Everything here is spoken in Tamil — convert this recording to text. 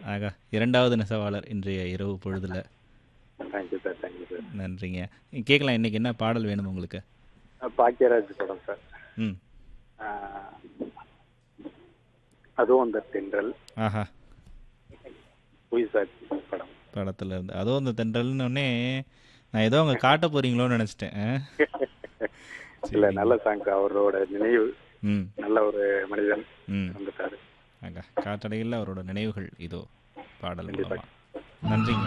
ஆகா இரண்டாவது நெசவாளர் இன்றைய இரவு பொழுதுல தேங்க்யூ சார் தேங்க்யூ சார் நன்றிங்க கேட்கலாம் இன்னைக்கு என்ன பாடல் வேணும் உங்களுக்கு பாக்கியராஜ் படம் சார் ம் ஆஹ், அதுவும் அந்த தென்றல் ஆஹா உயிர் படம் படத்துல இருந்து அதுவும் அந்த தென்றல்னு உடனே நான் ஏதோ அங்கே காட்ட போறீங்களோன்னு நினச்சிட்டேன் இல்ல நல்ல சாங் அவரோட நினைவு ம் நல்ல ஒரு மனிதன் ம் வந்துட்டாரு ஆகா காற்றடையில் அவரோட நினைவுகள் இதோ பாடல் கண்டிப்பா. மூலமா நன்றிங்க